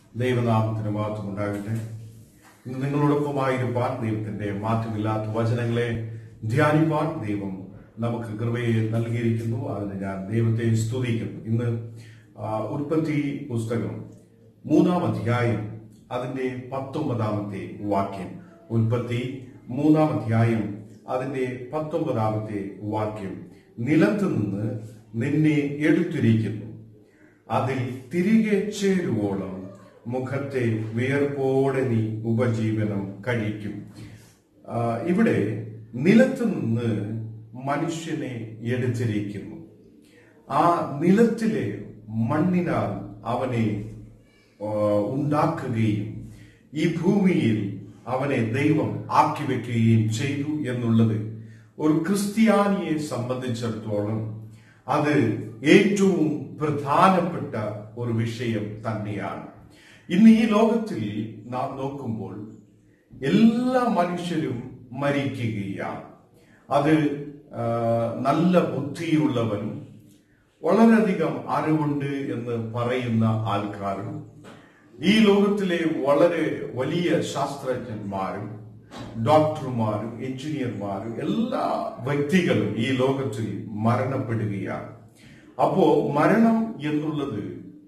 ദൈവനാമത്തിന് മഹത്വം ഉണ്ടാകട്ടെ ഇന്ന് നിങ്ങളോടൊപ്പമായിരുപ്പാൻ ദൈവത്തിന്റെ മാറ്റമില്ലാത്ത വചനങ്ങളെ ധ്യാനിപ്പാൻ ദൈവം നമുക്ക് കൃപയെ നൽകിയിരിക്കുന്നു അതിന് ഞാൻ ദൈവത്തെ സ്തുതിക്കുന്നു ഇന്ന് ആ, ഉൽപ്പത്തി പുസ്തകം മൂന്നാം അധ്യായം അതിന്റെ പത്തൊമ്പതാമത്തെ വാക്യം ഉൽപ്പത്തി മൂന്നാം അധ്യായം അതിന്റെ പത്തൊമ്പതാമത്തെ വാക്യം നിലത്ത് നിന്ന് നിന്നെ എടുത്തിരിക്കുന്നു അതിൽ തിരികെ ചേരുവോളം മുഖത്തെ വിയർപ്പോടെ നീ ഉപജീവനം കഴിക്കും ആ, ഇവിടെ നിലത്ത് നിന്ന് മനുഷ്യനെ എടുത്തിരിക്കുന്നു ആ നിലത്തിലെ മണ്ണിനാൽ അവനെ ആ, ഉണ്ടാക്കുകയും ഈ ഭൂമിയിൽ അവനെ ദൈവം ആക്കി വെക്കുകയും ചെയ്തു എന്നുള്ളത് ഒരു ക്രിസ്ത്യാനിയെ സംബന്ധിച്ചിടത്തോളം അത് ഏറ്റവും പ്രധാനപ്പെട്ട ഒരു വിഷയം തന്നെയാണ് ഇന്ന് ഈ ലോകത്തിൽ നാം നോക്കുമ്പോൾ എല്ലാ മനുഷ്യരും മരിക്കുകയാണ് അത് ആ, നല്ല ബുദ്ധിയുള്ളവനും വളരെയധികം അറിവുണ്ട് എന്ന് പറയുന്ന ആൾക്കാരും ഈ ലോകത്തിലെ വളരെ വലിയ ശാസ്ത്രജ്ഞന്മാരും ഡോക്ടർമാരും എഞ്ചിനീയർമാരും എല്ലാ വ്യക്തികളും ഈ ലോകത്തിൽ മരണപ്പെടുകയാണ് അപ്പോ മരണം എന്നുള്ളത്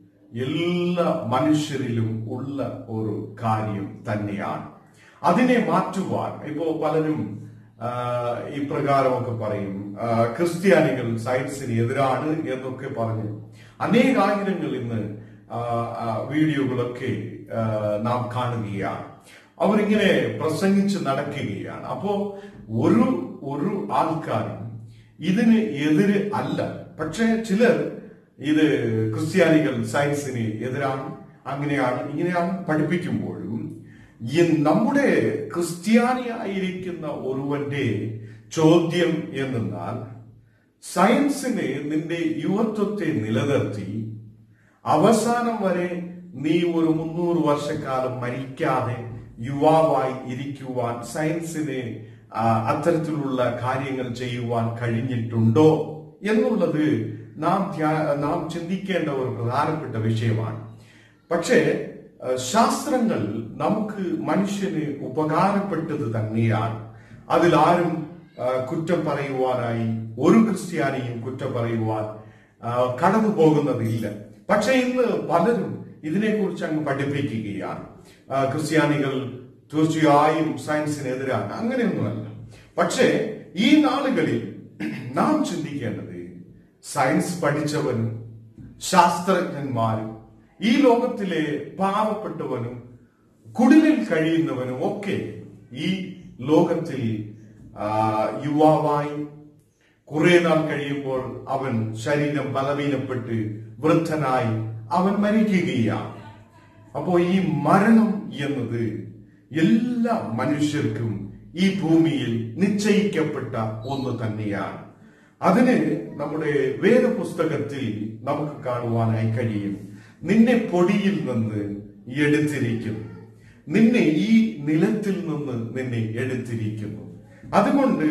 എല്ലാ മനുഷ്യരിലും ഉള്ള ഒരു കാര്യം തന്നെയാണ് അതിനെ മാറ്റുവാൻ ഇപ്പോ പലരും ആ, ഇപ്രകാരമൊക്കെ പറയും ആ, ക്രിസ്ത്യാനികൾ സയൻസിന് എതിരാണ് എന്നൊക്കെ പറഞ്ഞു അനേകായിരങ്ങൾ ഇന്ന് ആ, ആ, വീഡിയോകളൊക്കെ ആ, നാം കാണുകയാണ് അവരിങ്ങനെ പ്രസംഗിച്ച് നടക്കുകയാണ് അപ്പോ ഒരു ഒരു ആൾക്കാരും ഇതിന് എതിര് അല്ല പക്ഷേ ചിലർ ഇത് ക്രിസ്ത്യാനികൾ സയൻസിന് എതിരാണ് അങ്ങനെയാണ് ഇങ്ങനെയാണ് പഠിപ്പിക്കുമ്പോഴും ഈ നമ്മുടെ ക്രിസ്ത്യാനിയായിരിക്കുന്ന ഒരുവന്റെ ചോദ്യം എന്നാൽ സയൻസിന് നിന്റെ യുവത്വത്തെ നിലനിർത്തി അവസാനം വരെ നീ ഒരു മുന്നൂറ് വർഷക്കാലം മരിക്കാതെ യുവാവായി ഇരിക്കുവാൻ സയൻസിന് ആ, അത്തരത്തിലുള്ള കാര്യങ്ങൾ ചെയ്യുവാൻ കഴിഞ്ഞിട്ടുണ്ടോ എന്നുള്ളത് നാം ധ്യാ- നാം ചിന്തിക്കേണ്ട ഒരു പ്രധാനപ്പെട്ട വിഷയമാണ് പക്ഷേ ആ, ശാസ്ത്രങ്ങൾ നമുക്ക് മനുഷ്യന് ഉപകാരപ്പെട്ടത് തന്നെയാണ് അതിലാരും ആ, കുറ്റം പറയുവാനായി ഒരു ക്രിസ്ത്യാനിയും കുറ്റം പറയുവാൻ ആ, കടന്നു പോകുന്നതില്ല പക്ഷെ ഇന്ന് പലരും ഇതിനെക്കുറിച്ച് അങ്ങ് പഠിപ്പിക്കുകയാണ് ആ, ക്രിസ്ത്യാനികൾ തീർച്ചയായും സയൻസിനെതിരാണ് അങ്ങനെയൊന്നുമല്ല പക്ഷേ ഈ നാളുകളിൽ നാം ചിന്തിക്കേണ്ടത് സയൻസ് പഠിച്ചവനും ശാസ്ത്രജ്ഞന്മാരും ഈ ലോകത്തിലെ പാവപ്പെട്ടവനും കുടിലിൽ കഴിയുന്നവനും ഒക്കെ ഈ ലോകത്തിൽ ആ, യുവാവായി കുറെ നാൾ കഴിയുമ്പോൾ അവൻ ശരീരം ബലവീനപ്പെട്ട് വൃദ്ധനായി അവൻ മരിക്കുകയാണ് അപ്പോ ഈ മരണം എന്നത് എല്ലാ മനുഷ്യർക്കും ഈ ഭൂമിയിൽ നിശ്ചയിക്കപ്പെട്ട ഒന്ന് തന്നെയാണ് അതിന് നമ്മുടെ വേദപുസ്തകത്തിൽ നമുക്ക് കാണുവാനായി കഴിയും നിന്നെ പൊടിയിൽ നിന്ന് എടുത്തിരിക്കുന്നു നിന്നെ ഈ നിലത്തിൽ നിന്ന് നിന്നെ എടുത്തിരിക്കുന്നു അതുകൊണ്ട്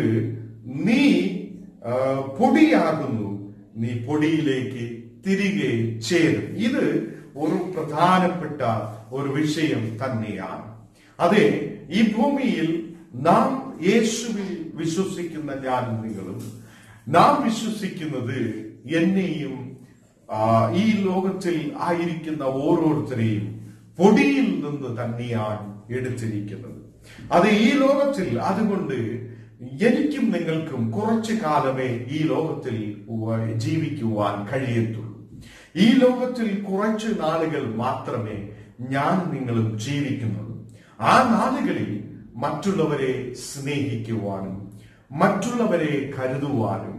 നീ ആ, പൊടിയാകുന്നു നീ പൊടിയിലേക്ക് തിരികെ ചേരും ഇത് ഒരു പ്രധാനപ്പെട്ട ഒരു വിഷയം തന്നെയാണ് അതെ ഈ ഭൂമിയിൽ നാം യേശുവിൽ വിശ്വസിക്കുന്ന ഞാനും നിങ്ങളും നാം വിശ്വസിക്കുന്നത് എന്നെയും ആ, ഈ ലോകത്തിൽ ആയിരിക്കുന്ന ഓരോരുത്തരെയും പൊടിയിൽ നിന്ന് തന്നെയാണ് എടുത്തിരിക്കുന്നത് അത് ഈ ലോകത്തിൽ അതുകൊണ്ട് എനിക്കും നിങ്ങൾക്കും കുറച്ചു കാലമേ ഈ ലോകത്തിൽ ഉവ്വ് ജീവിക്കുവാൻ കഴിയത്തുള്ളൂ ഈ ലോകത്തിൽ കുറച്ച് നാളുകൾ മാത്രമേ ഞാൻ നിങ്ങളും ജീവിക്കുന്നുള്ളൂ ആ നാളുകളിൽ മറ്റുള്ളവരെ സ്നേഹിക്കുവാനും മറ്റുള്ളവരെ കരുതുവാനും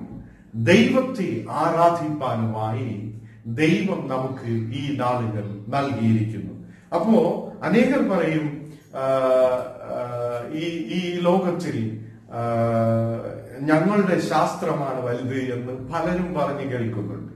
ദൈവത്തെ ആരാധിപ്പാനുമായി ദൈവം നമുക്ക് ഈ നാളുകൾ നൽകിയിരിക്കുന്നു അപ്പോ അനേകർ പറയും ആ, ആ, ഈ ഈ ലോകത്തിൽ ആ, ഞങ്ങളുടെ ശാസ്ത്രമാണ് വലുത് എന്ന് പലരും പറഞ്ഞു കേൾക്കുന്നുണ്ട്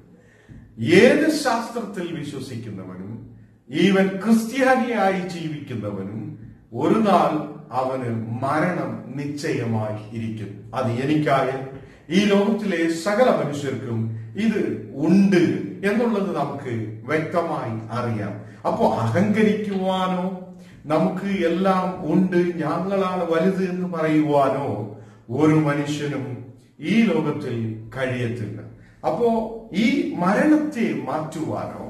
ഏത് ശാസ്ത്രത്തിൽ വിശ്വസിക്കുന്നവനും ഈവൻ ക്രിസ്ത്യാനിയായി ജീവിക്കുന്നവനും ഒരു നാൾ അവന് മരണം നിശ്ചയമായി ഇരിക്കും അത് എനിക്കായ ഈ ലോകത്തിലെ സകല മനുഷ്യർക്കും ഇത് ഉണ്ട് എന്നുള്ളത് നമുക്ക് വ്യക്തമായി അറിയാം അപ്പോ അഹങ്കരിക്കുവാനോ നമുക്ക് എല്ലാം ഉണ്ട് ഞങ്ങളാണ് വലുത് എന്ന് പറയുവാനോ ഒരു മനുഷ്യനും ഈ ലോകത്തിൽ കഴിയത്തില്ല അപ്പോ ഈ മരണത്തെ മാറ്റുവാനോ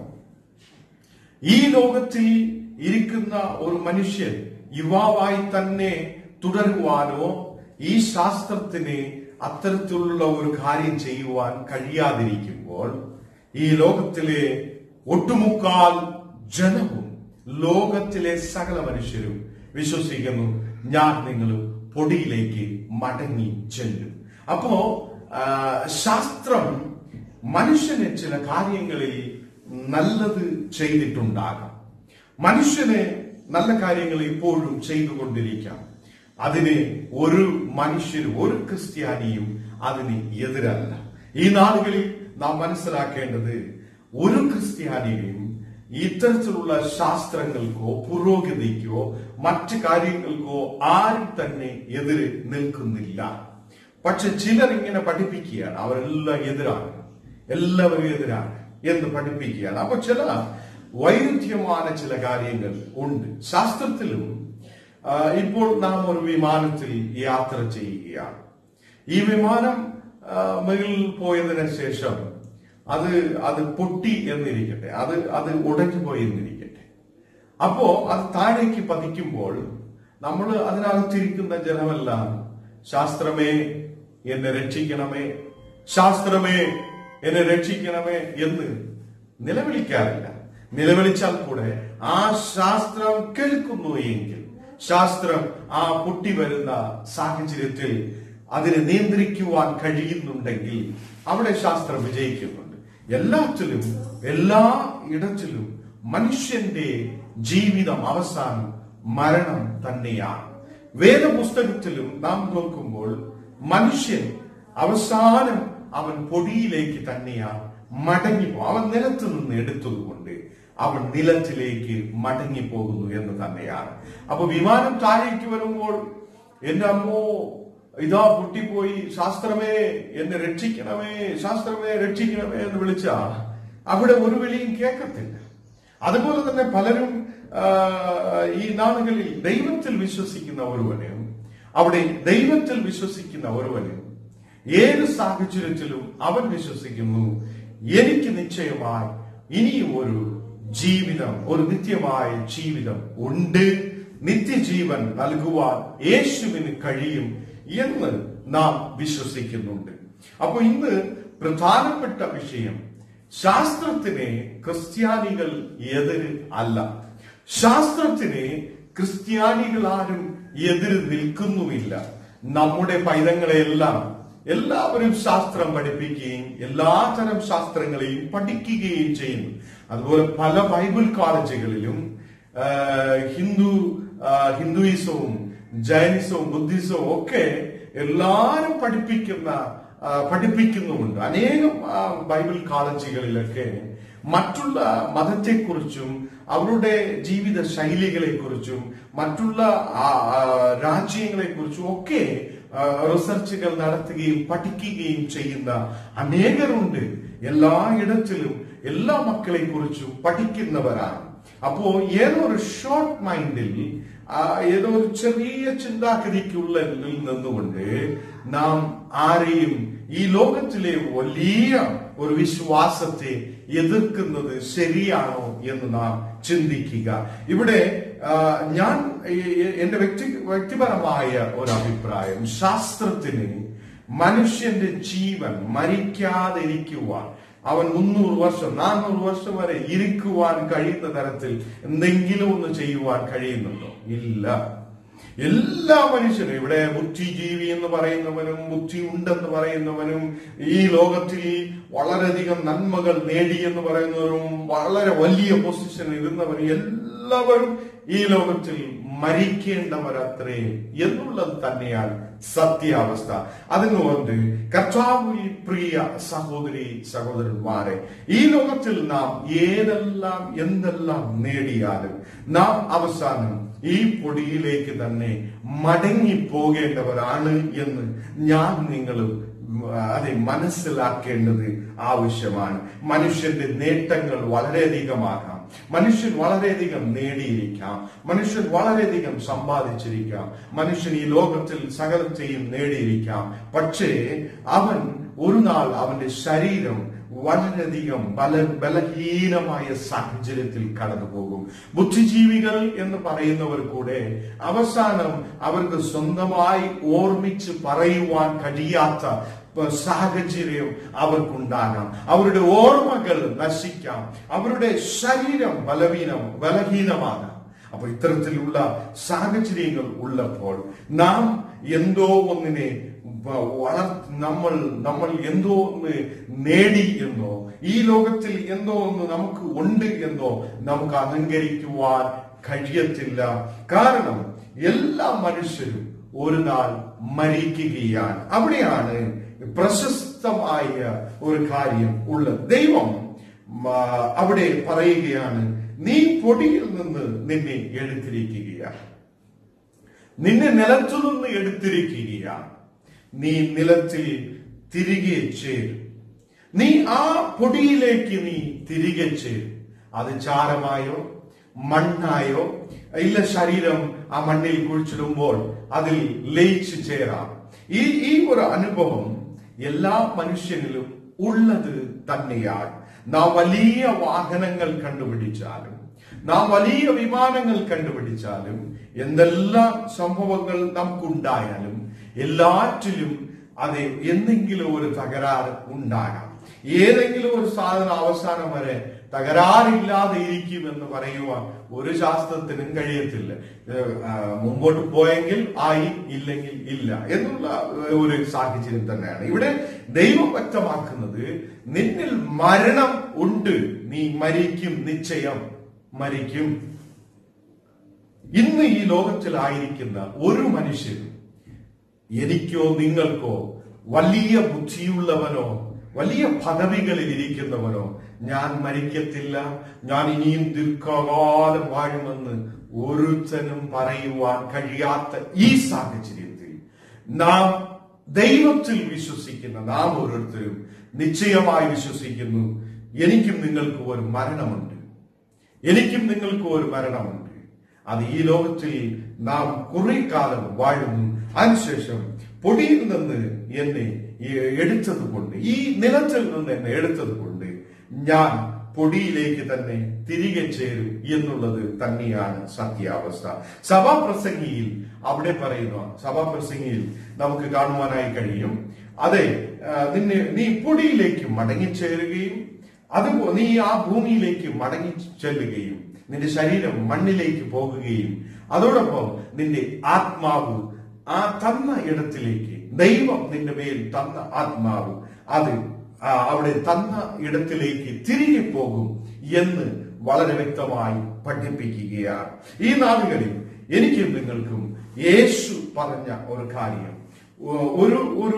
ഈ ലോകത്തിൽ ഇരിക്കുന്ന ഒരു മനുഷ്യൻ യുവാവായി തന്നെ തുടരുവാനോ ഈ ശാസ്ത്രത്തിന് അത്തരത്തിലുള്ള ഒരു കാര്യം ചെയ്യുവാൻ കഴിയാതിരിക്കുമ്പോൾ ഈ ലോകത്തിലെ ഒട്ടുമുക്കാൽ ജനവും ലോകത്തിലെ സകല മനുഷ്യരും വിശ്വസിക്കുന്നു ഞാൻ നിങ്ങൾ പൊടിയിലേക്ക് മടങ്ങി ചെല്ലും അപ്പോ ആ, ശാസ്ത്രം മനുഷ്യന് ചില കാര്യങ്ങളിൽ നല്ലത് ചെയ്തിട്ടുണ്ടാകാം മനുഷ്യന് നല്ല കാര്യങ്ങൾ ഇപ്പോഴും ചെയ്തുകൊണ്ടിരിക്കാം അതിന് ഒരു മനുഷ്യരും ഒരു ക്രിസ്ത്യാനിയും അതിന് എതിരല്ല ഈ നാളുകളിൽ നാം മനസ്സിലാക്കേണ്ടത് ഒരു ക്രിസ്ത്യാനിയും ഇത്തരത്തിലുള്ള ശാസ്ത്രങ്ങൾക്കോ പുരോഗതിക്കോ മറ്റു കാര്യങ്ങൾക്കോ ആരും തന്നെ എതിര് നിൽക്കുന്നില്ല പക്ഷെ ചിലർ ഇങ്ങനെ പഠിപ്പിക്കുകയാണ് അവരെല്ലാം എതിരാണ് എല്ലാവരും എതിരാണ് എന്ന് പഠിപ്പിക്കുകയാണ് അപ്പൊ ചില വൈരുദ്ധ്യமான ചില കാര്യങ്ങൾ ഉണ്ട് ശാസ്ത്രത്തിലും ആ, ഇപ്പോൾ നാം ഒരു വിമാനത്തിൽ യാത്ര ചെയ്യുകയാണ് ഈ വിമാനം ആ, മുകളിൽ പോയതിനു ശേഷം അത് അത് പൊട്ടി എന്നിരിക്കട്ടെ അത് അത് ഉടഞ്ഞു പോയി എന്നിരിക്കട്ടെ അപ്പോ അത് താഴേക്ക് പതിക്കുമ്പോൾ നമ്മൾ അതിനകത്തിരിക്കുന്ന ജനമെല്ലാം ശാസ്ത്രമേ എന്നെ രക്ഷിക്കണമേ ശാസ്ത്രമേ എന്നെ രക്ഷിക്കണമേ എന്ന് നിലവിളിക്കാറില്ല നിലവിളിച്ചാൽ കൂടെ ആ ശാസ്ത്രം കേൾക്കുന്നു എങ്കിൽ ശാസ്ത്രം ആ പൊട്ടി വരുന്ന സാഹചര്യത്തിൽ അതിനെ നിയന്ത്രിക്കുവാൻ കഴിയുന്നുണ്ടെങ്കിൽ അവിടെ ശാസ്ത്രം വിജയിക്കുന്നുണ്ട് എല്ലാത്തിലും എല്ലാ ഇടത്തിലും മനുഷ്യന്റെ ജീവിതം അവസാനം മരണം തന്നെയാണ് വേദപുസ്തകത്തിലും നാം നോക്കുമ്പോൾ മനുഷ്യൻ അവസാനം അവൻ പൊടിയിലേക്ക് തന്നെയാണ് മടങ്ങിപ്പോ അവൻ നിലത്ത് നിന്ന് എടുത്തതുകൊണ്ട് അവൻ നിലത്തിലേക്ക് മടങ്ങിപ്പോകുന്നു എന്ന് തന്നെയാണ് അപ്പൊ വിമാനം താഴേക്ക് വരുമ്പോൾ എന്റെ അമ്മോ ഇതാ പൊട്ടിപ്പോയി ശാസ്ത്രമേ എന്നെ രക്ഷിക്കണമേ ശാസ്ത്രമേ രക്ഷിക്കണമേ എന്ന് വിളിച്ച അവിടെ ഒരു വിളിയും കേൾക്കത്തില്ല അതുപോലെ തന്നെ പലരും ആ, ഈ നാളുകളിൽ ദൈവത്തിൽ വിശ്വസിക്കുന്ന ഒരുവനും അവിടെ ദൈവത്തിൽ വിശ്വസിക്കുന്ന ഒരുവനും ഏത് സാഹചര്യത്തിലും അവൻ വിശ്വസിക്കുന്നു എനിക്ക് നിശ്ചയമായി ഇനിയും ഒരു ജീവിതം ഒരു നിത്യമായ ജീവിതം ഉണ്ട് നിത്യജീവൻ നൽകുവാൻ യേശുവിന് കഴിയും എന്ന് നാം വിശ്വസിക്കുന്നുണ്ട് അപ്പൊ ഇന്ന് പ്രധാനപ്പെട്ട വിഷയം ശാസ്ത്രത്തിന് ക്രിസ്ത്യാനികൾ എതിര് അല്ല ശാസ്ത്രത്തിന് ക്രിസ്ത്യാനികൾ ആരും എതിര് നിൽക്കുന്നുമില്ല നമ്മുടെ പൈതങ്ങളെയെല്ലാം എല്ലാവരും ശാസ്ത്രം പഠിപ്പിക്കുകയും എല്ലാതരം ശാസ്ത്രങ്ങളെയും പഠിക്കുകയും ചെയ്യുന്നു അതുപോലെ പല ബൈബിൾ കോളേജുകളിലും ആ, ഹിന്ദു ആ, ഹിന്ദുയിസവും ജൈനിസവും ബുദ്ധിസവും ഒക്കെ എല്ലാരും പഠിപ്പിക്കുന്ന ആ, പഠിപ്പിക്കുന്നുമുണ്ട് അനേകം ആ, ബൈബിൾ കോളേജുകളിലൊക്കെ മറ്റുള്ള മതത്തെക്കുറിച്ചും അവരുടെ ജീവിത ശൈലികളെ കുറിച്ചും മറ്റുള്ള ആ, ആ, രാജ്യങ്ങളെ കുറിച്ചും ഒക്കെ ആ, റിസർച്ചുകൾ നടത്തുകയും പഠിക്കുകയും ചെയ്യുന്ന അനേകരുണ്ട് എല്ലായിടത്തിലും എല്ലാ മക്കളെ കുറിച്ചും പഠിക്കുന്നവരാണ് അപ്പോ ഏതോ ഒരു ഷോർട്ട് മൈൻഡിൽ ആ, ഏതോ ഒരു ചെറിയ ചിന്താഗതിക്കുള്ളിൽ നിന്നുകൊണ്ട് നാം ആരെയും ഈ ലോകത്തിലെ വലിയ ഒരു വിശ്വാസത്തെ എതിർക്കുന്നത് ശരിയാണോ എന്ന് നാം ചിന്തിക്കുക ഇവിടെ ആ, ഞാൻ ഈ- ഈ- എന്റെ വ്യക്തി വ്യക്തിപരമായ ഒരു അഭിപ്രായം ശാസ്ത്രത്തിന് മനുഷ്യന്റെ ജീവൻ മരിക്കാതിരിക്കുവാൻ അവൻ മുന്നൂറ് വർഷം നാനൂറ് വർഷം വരെ ഇരിക്കുവാൻ കഴിയുന്ന തരത്തിൽ എന്തെങ്കിലും ഒന്ന് ചെയ്യുവാൻ കഴിയുന്നുണ്ടോ ഇല്ല എല്ലാ മനുഷ്യരും ഇവിടെ ബുദ്ധിജീവി എന്ന് പറയുന്നവനും ബുദ്ധി ഉണ്ടെന്ന് പറയുന്നവനും ഈ ലോകത്തിൽ വളരെയധികം നന്മകൾ നേടി എന്ന് പറയുന്നവരും വളരെ വലിയ പൊസിഷനിൽ ഇരുന്നവരും എല്ലാവരും ഈ ലോകത്തിൽ മരിക്കേണ്ടവരത്രേ എന്നുള്ളത് തന്നെയാണ് സത്യാവസ്ഥ അതുകൊണ്ട് കർത്താവിൽ പ്രിയ സഹോദരി സഹോദരന്മാരെ ഈ ലോകത്തിൽ നാം ഏതെല്ലാം എന്തെല്ലാം നേടിയാലും നാം അവസാനം ഈ പൊടിയിലേക്ക് തന്നെ മടങ്ങി പോകേണ്ടവരാണ് എന്ന് ഞാൻ നിങ്ങൾ അതെ മനസ്സിലാക്കേണ്ടത് ആവശ്യമാണ് മനുഷ്യന്റെ നേട്ടങ്ങൾ വളരെയധികമാകാം മനുഷ്യൻ വളരെയധികം നേടിയിരിക്കാം മനുഷ്യൻ വളരെയധികം സമ്പാദിച്ചിരിക്കാം മനുഷ്യൻ ഈ ലോകത്തിൽ സകലത്തെയും നേടിയിരിക്കാം പക്ഷേ അവൻ ഒരു നാൾ അവന്റെ ശരീരം വളരെയധികം ബല ബലഹീനമായ സാഹചര്യത്തിൽ കടന്നു പോകും ബുദ്ധിജീവികൾ എന്ന് പറയുന്നവർ കൂടെ അവസാനം അവർക്ക് സ്വന്തമായി ഓർമ്മിച്ച് പറയുവാൻ കഴിയാത്ത സാഹചര്യം അവർക്കുണ്ടാകാം അവരുടെ ഓർമ്മകൾ നശിക്കാം അവരുടെ ശരീരം ബലഹീനം ബലഹീനമാകാം അപ്പൊ ഇത്തരത്തിലുള്ള സാഹചര്യങ്ങൾ ഉള്ളപ്പോൾ നാം എന്തോ ഒന്നിനെ വളർ നമ്മൾ നമ്മൾ എന്തോ ഒന്ന് നേടി എന്നോ ഈ ലോകത്തിൽ എന്തോ ഒന്ന് നമുക്ക് ഉണ്ട് എന്നോ നമുക്ക് അഹങ്കരിക്കുവാൻ കഴിയത്തില്ല കാരണം എല്ലാ മനുഷ്യരും ഒരു നാൾ മരിക്കുകയാണ് അവിടെയാണ് പ്രശസ്തമായ ഒരു കാര്യം ഉള്ളത് ദൈവം അവിടെ പറയുകയാണ് നീ പൊടിയിൽ നിന്ന് നിന്നെ എടുത്തിരിക്കുകയാണ് നിന്നെ നിലത്തു നിന്ന് എടുത്തിരിക്കുകയാണ് നീ നിലത്തിൽ തിരികെ ചേരും നീ ആ പൊടിയിലേക്ക് നീ തിരികെ ചേരും അത് ചാരമായോ മണ്ണായോ ഇല്ല ശരീരം ആ മണ്ണിൽ കുഴിച്ചിടുമ്പോൾ അതിൽ ലയിച്ചു ചേരാം ഈ ഈ ഒരു അനുഭവം എല്ലാ മനുഷ്യനിലും ഉള്ളത് തന്നെയാണ് നാം വലിയ വാഹനങ്ങൾ കണ്ടുപിടിച്ചാലും നാം വലിയ വിമാനങ്ങൾ കണ്ടുപിടിച്ചാലും എന്തെല്ലാം സംഭവങ്ങൾ നമുക്കുണ്ടായാലും എല്ലാറ്റിലും അത് എന്തെങ്കിലും ഒരു തകരാറ് ഉണ്ടാകാം ഏതെങ്കിലും ഒരു സാധനം അവസാനം വരെ തകരാറില്ലാതെ ഇരിക്കും എന്ന് പറയുവാൻ ഒരു ശാസ്ത്രത്തിനും കഴിയത്തില്ല മുമ്പോട്ട് പോയെങ്കിൽ ആയി ഇല്ലെങ്കിൽ ഇല്ല എന്നുള്ള ഒരു സാഹചര്യം തന്നെയാണ് ഇവിടെ ദൈവം വ്യക്തമാക്കുന്നത് നിന്നിൽ മരണം ഉണ്ട് നീ മരിക്കും നിശ്ചയം മരിക്കും ഇന്ന് ഈ ലോകത്തിലായിരിക്കുന്ന ഒരു മനുഷ്യനും എനിക്കോ നിങ്ങൾക്കോ വലിയ ബുദ്ധിയുള്ളവനോ വലിയ പദവികളിൽ ഇരിക്കുന്നവനോ ഞാൻ മരിക്കത്തില്ല ഞാൻ ഇനിയും ദീർഘകാലം വാഴുമെന്ന് ഒരുത്തനും പറയുവാൻ കഴിയാത്ത ഈ സാഹചര്യത്തിൽ നാം ദൈവത്തിൽ വിശ്വസിക്കുന്ന നാം ഓരോരുത്തരും നിശ്ചയമായി വിശ്വസിക്കുന്നു എനിക്കും നിങ്ങൾക്കും ഒരു മരണമുണ്ട് എനിക്കും നിങ്ങൾക്കും ഒരു മരണമുണ്ട് അത് ഈ ലോകത്തിൽ നാം കുറെ കാലം വാഴുന്നു അതിനുശേഷം പൊടിയിൽ നിന്ന് എന്നെ എടുത്തത് കൊണ്ട് ഈ നിലത്തിൽ നിന്ന് എന്നെ എടുത്തത് കൊണ്ട് ഞാൻ പൊടിയിലേക്ക് തന്നെ തിരികെ ചേരും എന്നുള്ളത് തന്നെയാണ് സത്യാവസ്ഥ സഭാപ്രസംഗിയിൽ അവിടെ പറയുന്ന സഭാപ്രസംഗിയിൽ നമുക്ക് കാണുവാനായി കഴിയും അതെ നിന്നെ നീ പൊടിയിലേക്ക് മടങ്ങിച്ചേരുകയും അതുപോ നീ ആ ഭൂമിയിലേക്ക് മടങ്ങി ചെല്ലുകയും നിന്റെ ശരീരം മണ്ണിലേക്ക് പോകുകയും അതോടൊപ്പം നിന്റെ ആത്മാവ് ആ തന്ന ഇടത്തിലേക്ക് ദൈവം നിന്റെ മേൽ തന്ന ആത്മാവ് അത് അവിടെ തന്ന ഇടത്തിലേക്ക് തിരികെ പോകും എന്ന് വളരെ വ്യക്തമായി പഠിപ്പിക്കുകയാണ് ഈ നാളുകളിൽ എനിക്കും നിങ്ങൾക്കും യേശു പറഞ്ഞ ഒരു കാര്യം ഒരു ഒരു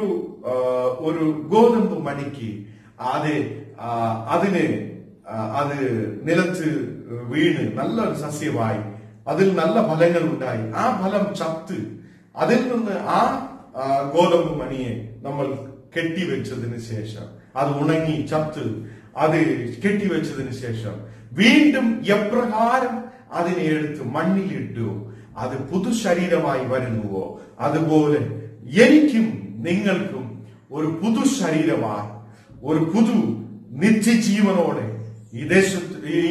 ഒരു ഗോതമ്പ് മണിക്ക് അത് അതിന് അത് നിലത്ത് വീണ് നല്ലൊരു സസ്യമായി അതിൽ നല്ല ഫലങ്ങൾ ഉണ്ടായി ആ ഫലം ചത്ത് അതിൽ നിന്ന് ആ ഗോതമ്പ് മണിയെ നമ്മൾ കെട്ടിവെച്ചതിന് ശേഷം അത് ഉണങ്ങി ചത്ത് അത് കെട്ടിവെച്ചതിന് ശേഷം വീണ്ടും എപ്രകാരം അതിനെ എടുത്ത് മണ്ണിലിട്ടു അത് പുതു ശരീരമായി വരുന്നുവോ അതുപോലെ എനിക്കും നിങ്ങൾക്കും ഒരു പുതു ശരീരമായി ഒരു പുതു നിത്യജീവനോടെ ഈ ദേശത്ത്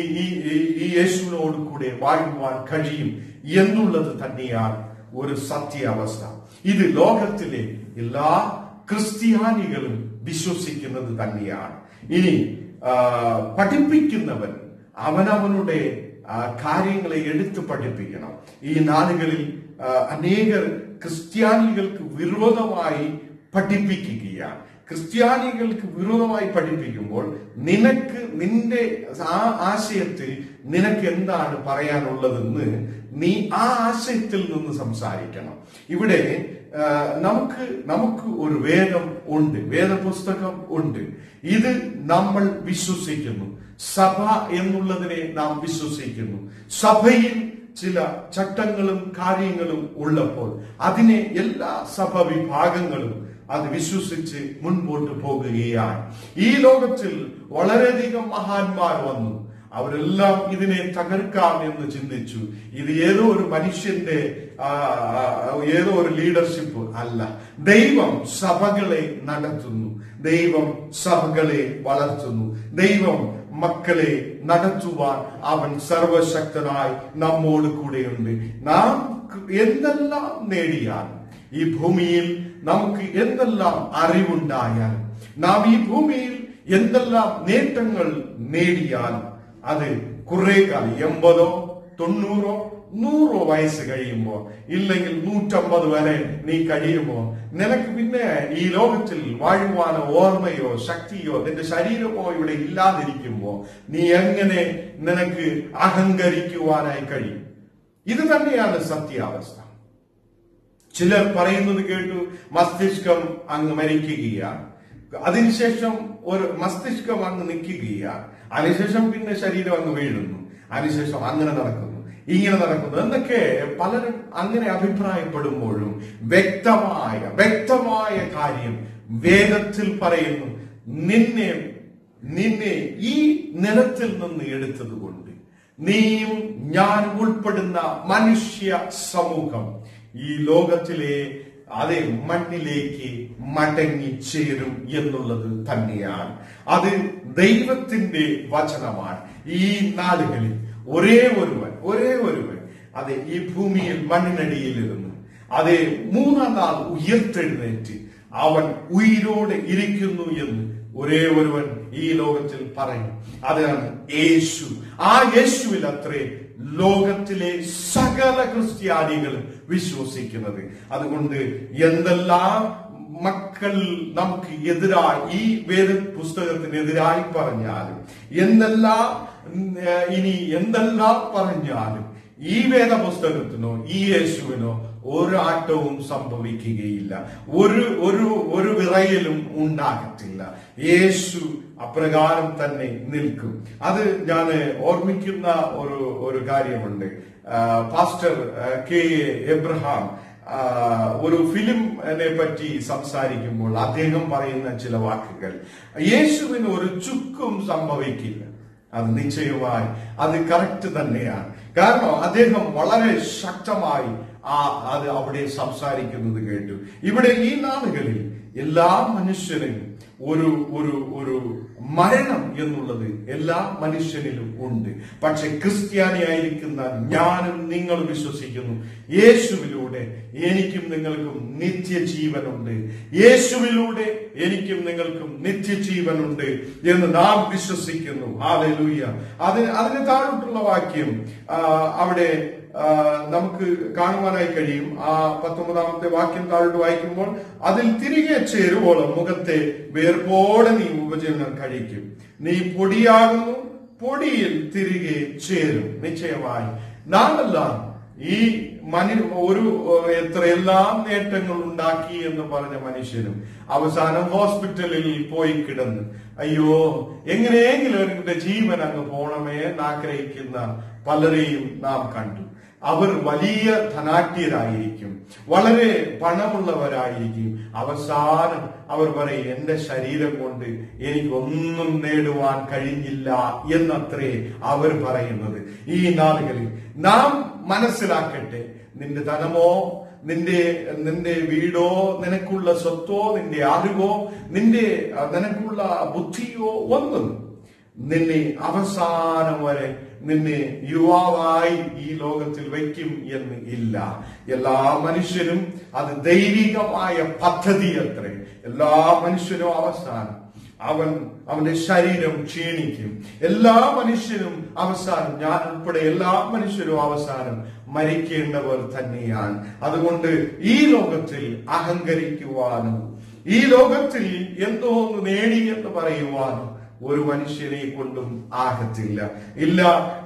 ഈ യേശുവിനോട് കൂടെ വാഴുവാൻ കഴിയും എന്നുള്ളത് തന്നെയാണ് ഒരു സത്യാവസ്ഥ ഇത് ലോകത്തിലെ എല്ലാ ക്രിസ്ത്യാനികളും വിശ്വസിക്കുന്നത് തന്നെയാണ് ഇനി പഠിപ്പിക്കുന്നവൻ അവനവനുടെ കാര്യങ്ങളെ എടുത്തു പഠിപ്പിക്കണം ഈ നാടുകളിൽ അനേകർ ക്രിസ്ത്യാനികൾക്ക് വിരോധമായി പഠിപ്പിക്കുകയാണ് ക്രിസ്ത്യാനികൾക്ക് വിരോധമായി പഠിപ്പിക്കുമ്പോൾ നിനക്ക് നിന്റെ ആ ആശയത്തിൽ നിനക്ക് എന്താണ് പറയാനുള്ളതെന്ന് നീ ആ ആശയത്തിൽ നിന്ന് സംസാരിക്കണം ഇവിടെ നമുക്ക് നമുക്ക് ഒരു വേദം ഉണ്ട് വേദപുസ്തകം ഉണ്ട് ഇത് നമ്മൾ വിശ്വസിക്കുന്നു സഭ എന്നുള്ളതിനെ നാം വിശ്വസിക്കുന്നു സഭയിൽ ചില ചട്ടങ്ങളും കാര്യങ്ങളും ഉള്ളപ്പോൾ അതിനെ എല്ലാ സഭ വിഭാഗങ്ങളും അത് വിശ്വസിച്ച് മുൻപോട്ട് പോകുകയാണ് ഈ ലോകത്തിൽ വളരെയധികം മഹാന്മാർ വന്നു അവരെല്ലാം ഇതിനെ തകർക്കാം എന്ന് ചിന്തിച്ചു ഇത് ഏതോ ഒരു മനുഷ്യന്റെ ആ, ആ, ഏതോ ഒരു ലീഡർഷിപ്പ് അല്ല ദൈവം സഭകളെ നടത്തുന്നു ദൈവം സഭകളെ വളർത്തുന്നു ദൈവം മക്കളെ നടത്തുവാൻ അവൻ സർവശക്തനായി നമ്മോട് കൂടെയുണ്ട് നാം എന്തെല്ലാം നേടിയാലും ഈ ഭൂമിയിൽ നമുക്ക് എന്തെല്ലാം അറിവുണ്ടായാലും നാം ഈ ഭൂമിയിൽ എന്തെല്ലാം നേട്ടങ്ങൾ നേടിയാലും അത് കുറെ കാലം എൺപതോ തൊണ്ണൂറോ നൂറോ വയസ്സ് കഴിയുമ്പോ ഇല്ലെങ്കിൽ നൂറ്റമ്പത് വരെ നീ കഴിയുമ്പോ നിനക്ക് പിന്നെ ഈ ലോകത്തിൽ വാഴുവാനോ ഓർമ്മയോ ശക്തിയോ നിന്റെ ശരീരമോ ഇവിടെ ഇല്ലാതിരിക്കുമ്പോ നീ എങ്ങനെ നിനക്ക് അഹങ്കരിക്കുവാനായി കഴിയും ഇത് തന്നെയാണ് സത്യാവസ്ഥ ചിലർ പറയുന്നത് കേട്ടു മസ്തിഷ്കം അങ്ങ് മരിക്കുകയാണ് അതിനുശേഷം ഒരു മസ്തിഷ്കം അങ്ങ് നിൽക്കുകയാണ് അതിനുശേഷം പിന്നെ ശരീരം അങ്ങ് വീഴുന്നു അതിനുശേഷം അങ്ങനെ നടക്കുന്നു ഇങ്ങനെ നടക്കുന്നു എന്നൊക്കെ പലരും അങ്ങനെ അഭിപ്രായപ്പെടുമ്പോഴും വ്യക്തമായ വ്യക്തമായ കാര്യം വേദത്തിൽ പറയുന്നു നിന്നെ നിന്നെ ഈ നിലത്തിൽ നിന്ന് എടുത്തത് കൊണ്ട് നീയും ഞാൻ ഉൾപ്പെടുന്ന മനുഷ്യ സമൂഹം ഈ ലോകത്തിലെ അതേ മണ്ണിലേക്ക് മടങ്ങി ചേരും എന്നുള്ളത് തന്നെയാണ് അത് ദൈവത്തിന്റെ വചനമാണ് ഈ നാടുകളിൽ ഒരേ ഒരുവൻ ഒരേ ഒരുവൻ അതെ ഈ ഭൂമിയിൽ മണ്ണിനടിയിൽ ഇരുന്നു അതെ മൂന്നാം നാൾ ഉയർത്തെഴുന്നേറ്റ് അവൻ ഉയിരോടെ ഇരിക്കുന്നു എന്ന് ഒരേ ഒരുവൻ ഈ ലോകത്തിൽ പറയും അതാണ് യേശു ആ യേശുവിൽ അത്രേ ലോകത്തിലെ സകല ക്രിസ്ത്യാനികൾ വിശ്വസിക്കുന്നത് അതുകൊണ്ട് എന്തെല്ലാം മക്കൾ നമുക്ക് എതിരായി ഈ വേദ പുസ്തകത്തിനെതിരായി പറഞ്ഞാലും എന്തെല്ലാം ഉം, ഏഹ്, ഇനി എന്തെല്ലാം പറഞ്ഞാലും ഈ വേദ പുസ്തകത്തിനോ ഈ യേശുവിനോ ഒരു ആട്ടവും സംഭവിക്കുകയില്ല ഒരു ഒരു ഒരു വിറയലും ഉണ്ടാകത്തില്ല യേശു അപ്രകാരം തന്നെ നിൽക്കും അത് ഞാൻ ഓർമ്മിക്കുന്ന ഒരു ഒരു കാര്യമുണ്ട് ആ, പാസ്റ്റർ ആ, കെ എ എബ്രഹാം ആ, ഒരു ഫിലിമിനെ പറ്റി സംസാരിക്കുമ്പോൾ അദ്ദേഹം പറയുന്ന ചില വാക്കുകൾ യേശുവിന് ഒരു ചുക്കും സംഭവിക്കില്ല അത് നിശ്ചയമായി അത് കറക്റ്റ് തന്നെയാണ് കാരണം അദ്ദേഹം വളരെ ശക്തമായി ആ അത് അവിടെ സംസാരിക്കുന്നത് കേട്ടു ഇവിടെ ഈ നാളുകളിൽ എല്ലാ മനുഷ്യനും ഒരു ഒരു ഒരു മരണം എന്നുള്ളത് എല്ലാ മനുഷ്യനിലും ഉണ്ട് പക്ഷെ ക്രിസ്ത്യാനിയായിരിക്കുന്ന ഞാനും നിങ്ങൾ വിശ്വസിക്കുന്നു യേശുവിലൂടെ എനിക്കും നിങ്ങൾക്കും നിത്യജീവനുണ്ട് യേശുവിലൂടെ എനിക്കും നിങ്ങൾക്കും നിത്യജീവനുണ്ട് എന്ന് നാം വിശ്വസിക്കുന്നു ഹാലലൂയ അതിന് അതിന് താഴോട്ടുള്ള വാക്യം ആ, അവിടെ ആ, നമുക്ക് കാണുവാനായി കഴിയും ആ പത്തൊമ്പതാമത്തെ വാക്യം താഴോട്ട് വായിക്കുമ്പോൾ അതിൽ തിരികെ ചേരുവോളം മുഖത്തെ വേർപോടെ നീ ഉപജീവനം കഴിക്കും നീ പൊടിയാകുന്നു പൊടിയിൽ തിരികെ ചേരും നിശ്ചയമായി നാമെല്ലാം ഈ മനു ഒരു ഏഹ്, എത്രയെല്ലാം നേട്ടങ്ങൾ ഉണ്ടാക്കി എന്ന് പറഞ്ഞ മനുഷ്യരും അവസാനം ഹോസ്പിറ്റലിൽ പോയി കിടന്ന് അയ്യോ എങ്ങനെയെങ്കിലും എന്റെ ജീവൻ അങ്ങ് പോണമേ എന്ന് ആഗ്രഹിക്കുന്ന പലരെയും നാം കണ്ടു അവർ വലിയ ധനാഢ്യരായിരിക്കും വളരെ പണമുള്ളവരായിരിക്കും അവസാനം അവർ പറയും എന്റെ ശരീരം കൊണ്ട് എനിക്കൊന്നും നേടുവാൻ കഴിഞ്ഞില്ല എന്നത്രേ അവർ പറയുന്നത് ഈ നാളുകളിൽ നാം മനസ്സിലാക്കട്ടെ നിന്റെ ധനമോ നിന്റെ നിന്റെ വീടോ നിനക്കുള്ള സ്വത്തോ നിന്റെ അറിവോ നിന്റെ അഹ്, നിനക്കുള്ള ബുദ്ധിയോ ഒന്നും നിന്നെ അവസാനം വരെ നിന്നെ യുവാവായി ഈ ലോകത്തിൽ വയ്ക്കും എന്ന് ഇല്ല എല്ലാ മനുഷ്യരും അത് ദൈവികമായ പദ്ധതി അത്രേ എല്ലാ മനുഷ്യരും അവസാനം അവൻ അവന്റെ ശരീരം ക്ഷീണിക്കും എല്ലാ മനുഷ്യരും അവസാനം ഞാൻ ഉൾപ്പെടെ എല്ലാ മനുഷ്യരും അവസാനം മരിക്കേണ്ടവർ തന്നെയാണ് അതുകൊണ്ട് ഈ ലോകത്തിൽ അഹങ്കരിക്കുവാനും ഈ ലോകത്തിൽ എന്തോ ഒന്ന് നേടി എന്ന് പറയുവാനും ഒരു മനുഷ്യനെ കൊണ്ടും ആകത്തില്ല ഇല്ല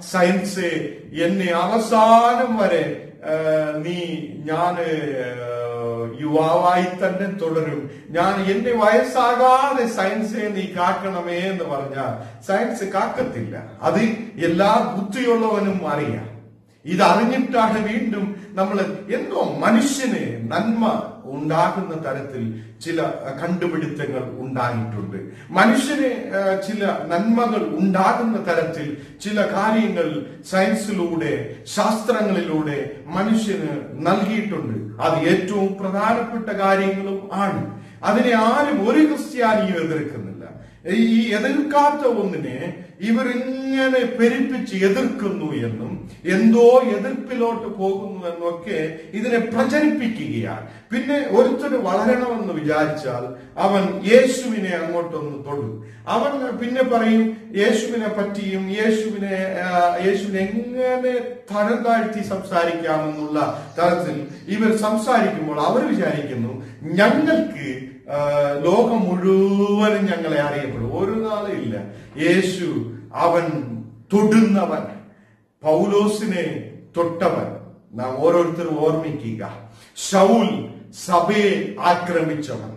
സയൻസ് എന്നെ അവസാനം വരെ ആ, നീ ഞാന് ആ, യുവാവായി തന്നെ തുടരും ഞാൻ എന്റെ വയസ്സാകാതെ സയൻസെ നീ കാക്കണമേ എന്ന് പറഞ്ഞാൽ സയൻസ് കാക്കത്തില്ല അത് എല്ലാ ബുദ്ധിയുള്ളവനും അറിയാം ഇതറിഞ്ഞിട്ടാണ് വീണ്ടും നമ്മൾ എന്തോ മനുഷ്യന് നന്മ ഉണ്ടാകുന്ന തരത്തിൽ ചില കണ്ടുപിടുത്തങ്ങൾ ഉണ്ടായിട്ടുണ്ട് മനുഷ്യന് ആ, ചില നന്മകൾ ഉണ്ടാകുന്ന തരത്തിൽ ചില കാര്യങ്ങൾ സയൻസിലൂടെ ശാസ്ത്രങ്ങളിലൂടെ മനുഷ്യന് നൽകിയിട്ടുണ്ട് അത് ഏറ്റവും പ്രധാനപ്പെട്ട കാര്യങ്ങളും ആണ് അതിനെ ആരും ഒരു ക്രിസ്ത്യാനിയും എതിർക്കുന്നില്ല ഈ എതിർക്കാത്ത ഒന്നിനെ ഇവരിങ്ങനെ പെരുപ്പിച്ച് എതിർക്കുന്നു എന്നും എന്തോ എതിർപ്പിലോട്ട് പോകുന്നു എന്നൊക്കെ ഇതിനെ പ്രചരിപ്പിക്കുകയാണ് പിന്നെ ഒരുത്തന് വളരണമെന്ന് വിചാരിച്ചാൽ അവൻ യേശുവിനെ അങ്ങോട്ടൊന്ന് തൊടും അവൻ പിന്നെ പറയും യേശുവിനെ പറ്റിയും യേശുവിനെ ആ, യേശുവിനെ എങ്ങനെ തരം താഴ്ത്തി സംസാരിക്കാമെന്നുള്ള തരത്തിൽ ഇവർ സംസാരിക്കുമ്പോൾ അവർ വിചാരിക്കുന്നു ഞങ്ങൾക്ക് ആ, ലോകം മുഴുവനും ഞങ്ങളെ അറിയപ്പെടും ഒരു നാളും ഇല്ല യേശു അവൻ തൊടുന്നവൻ പൗലോസിനെ തൊട്ടവൻ നാം ഓരോരുത്തരും ഓർമ്മിക്കുക ഷൗൽ സഭയെ ആക്രമിച്ചവൻ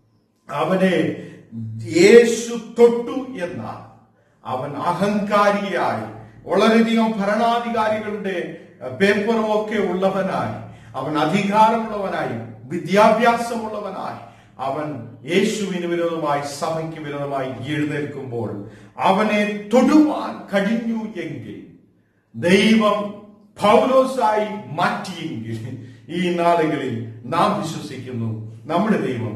അവനെ യേശു തൊട്ടു എന്നാൽ അവൻ അഹങ്കാരിയായി വളരെയധികം ഭരണാധികാരികളുടെ അഹ്, പേപ്പറും ഒക്കെ ഉള്ളവനായി അവൻ അധികാരമുള്ളവനായി വിദ്യാഭ്യാസമുള്ളവനായി അവൻ യേശുവിന് വിരോധമായി സഭയ്ക്ക് വിരോധമായി എഴുന്നേൽക്കുമ്പോൾ അവനെ തൊടുവാൻ കഴിഞ്ഞു എങ്കിൽ ദൈവം പൗലോസായി മാറ്റിയെങ്കിൽ ഈ നാളുകളിൽ നാം വിശ്വസിക്കുന്നു നമ്മുടെ ദൈവം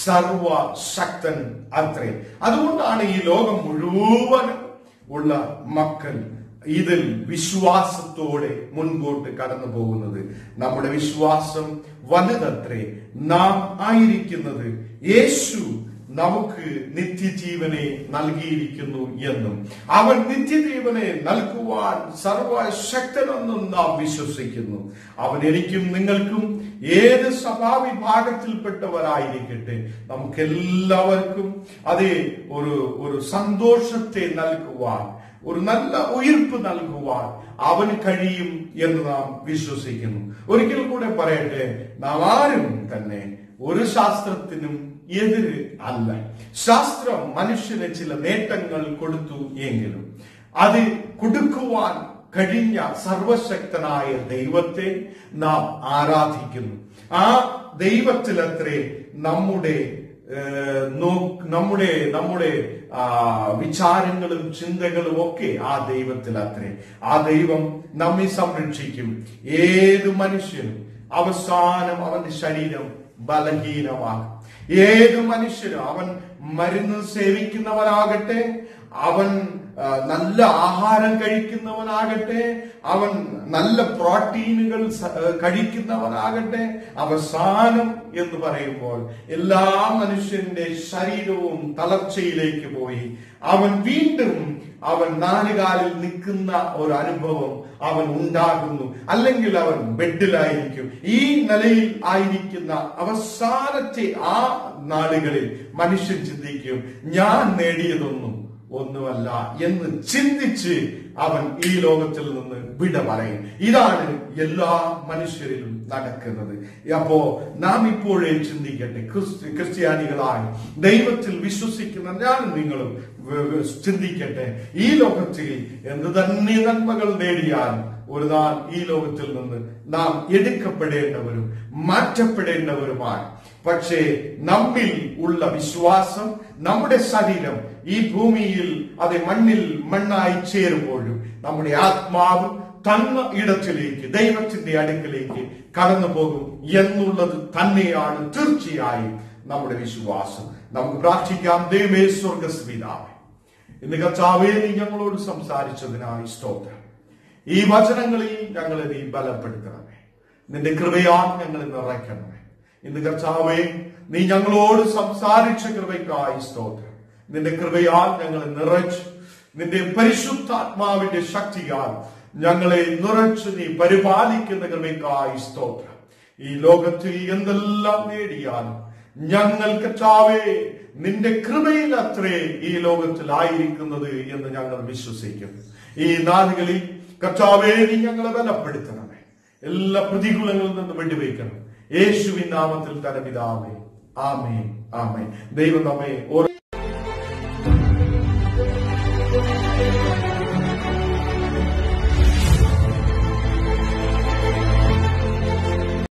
സർവശക്തൻ അത്രേ അതുകൊണ്ടാണ് ഈ ലോകം മുഴുവനും ഉള്ള മക്കൾ ഇതിൽ വിശ്വാസത്തോടെ മുൻപോട്ട് കടന്നു പോകുന്നത് നമ്മുടെ വിശ്വാസം വലുതത്രേ നാം ആയിരിക്കുന്നത് യേശു നമുക്ക് നിത്യജീവനെ നൽകിയിരിക്കുന്നു എന്നും അവൻ നിത്യജീവനെ നൽകുവാൻ സർവശക്തനെന്നും നാം വിശ്വസിക്കുന്നു അവൻ എനിക്കും നിങ്ങൾക്കും ഏത് സഭാവിഭാഗത്തിൽപ്പെട്ടവരായിരിക്കട്ടെ നമുക്കെല്ലാവർക്കും അതേ ഒരു ഒരു സന്തോഷത്തെ നൽകുവാൻ ഒരു നല്ല ഉയിർപ്പ് നൽകുവാൻ അവന് കഴിയും എന്ന് നാം വിശ്വസിക്കുന്നു ഒരിക്കൽ കൂടെ പറയട്ടെ നാം ആരും തന്നെ ഒരു ശാസ്ത്രത്തിനും എതിര് അല്ല ശാസ്ത്രം മനുഷ്യന് ചില നേട്ടങ്ങൾ കൊടുത്തു എങ്കിലും അത് കൊടുക്കുവാൻ കഴിഞ്ഞ സർവശക്തനായ ദൈവത്തെ നാം ആരാധിക്കുന്നു ആ ദൈവത്തിലത്രേ നമ്മുടെ ഏഹ്, നോ- നമ്മുടെ നമ്മുടെ ആ, വിചാരങ്ങളും ചിന്തകളും ഒക്കെ ആ ദൈവത്തിൽ അത്രേ ആ ദൈവം നമ്മെ സംരക്ഷിക്കും ഏത് മനുഷ്യനും അവസാനം അവന്റെ ശരീരം ബലഹീനമാകും ഏത് മനുഷ്യനും അവൻ മരുന്ന് സേവിക്കുന്നവനാകട്ടെ അവൻ ആ, നല്ല ആഹാരം കഴിക്കുന്നവനാകട്ടെ അവൻ നല്ല പ്രോട്ടീനുകൾ സ- ആ, കഴിക്കുന്നവനാകട്ടെ അവസാനം എന്ന് പറയുമ്പോൾ എല്ലാ മനുഷ്യന്റെ ശരീരവും തളർച്ചയിലേക്ക് പോയി അവൻ വീണ്ടും അവൻ നാലുകാലിൽ നിൽക്കുന്ന ഒരു അനുഭവം അവൻ ഉണ്ടാകുന്നു അല്ലെങ്കിൽ അവൻ ബെഡിലായിരിക്കും ഈ നിലയിൽ ആയിരിക്കുന്ന അവസാനത്തെ ആ നാളുകളിൽ മനുഷ്യൻ ചിന്തിക്കും ഞാൻ നേടിയതൊന്നും ഒന്നുമല്ല എന്ന് ചിന്തിച്ച് അവൻ ഈ ലോകത്തിൽ നിന്ന് വിട പറയും ഇതാണ് എല്ലാ മനുഷ്യരിലും നടക്കുന്നത് അപ്പോ നാം ഇപ്പോഴേ ചിന്തിക്കട്ടെ ക്രിസ്തു ക്രിസ്ത്യാനികളായി ദൈവത്തിൽ വിശ്വസിക്കുന്ന ഞാനും നിങ്ങളും വ- വ- ചിന്തിക്കട്ടെ ഈ ലോകത്തിൽ എന്ത് തന്നെ നന്മകൾ നേടിയാൽ ഒരു നാൾ ഈ ലോകത്തിൽ നിന്ന് നാം എടുക്കപ്പെടേണ്ടവരും മാറ്റപ്പെടേണ്ടവരുമാണ് പക്ഷേ നമ്മിൽ ഉള്ള വിശ്വാസം നമ്മുടെ ശരീരം ഈ ഭൂമിയിൽ അത് മണ്ണിൽ മണ്ണായി ചേരുമ്പോഴും നമ്മുടെ ആത്മാവ് തന്ന ഇടത്തിലേക്ക് ദൈവത്തിന്റെ അടുക്കിലേക്ക് കടന്നു പോകും എന്നുള്ളത് തന്നെയാണ് തീർച്ചയായും നമ്മുടെ വിശ്വാസം നമുക്ക് പ്രാർത്ഥിക്കാം ദൈവമേ സ്വർഗസ്മിതാവേ ഇന്ന് കർത്താവേ നീ ഞങ്ങളോട് സംസാരിച്ചതിനായി സ്തോത്രം ഈ വചനങ്ങളിൽ ഞങ്ങളെ നീ ബലപ്പെടുത്തണമേ നിന്റെ കൃപയാൽ ഞങ്ങളെ നിറയ്ക്കണമേ ഇന്ന് കർത്താവേ നീ ഞങ്ങളോട് സംസാരിച്ച കൃപയ്ക്കായി സ്തോത്രം നിന്റെ കൃപയാൽ ഞങ്ങളെ നിറച്ചു നിന്റെ പരിശുദ്ധാത്മാവിന്റെ ശക്തിയാൽ ഞങ്ങളെ നിറച്ചു നീ പരിപാലിക്കുന്ന കൃപയ്ക്കായി സ്തോത്രം ഈ ലോകത്തിൽ എന്തെല്ലാം നേടിയാലും ഞങ്ങൾ കർത്താവേ നിന്റെ കൃപയിൽ അത്രേ ഈ ലോകത്തിൽ ആയിരിക്കുന്നത് എന്ന് ഞങ്ങൾ വിശ്വസിക്കുന്നു ഈ നാളുകളിൽ കർത്താവേ നീ ഞങ്ങളെ ബലപ്പെടുത്തണമേ എല്ലാ പ്രതികൂലങ്ങളിൽ നിന്ന് വെടിവെക്കണം യേശുവിൻ നാമത്തിൽ തന്നെ പിതാവേ ആമേ ആമേ ദൈവം നമ്മെ ഓരോ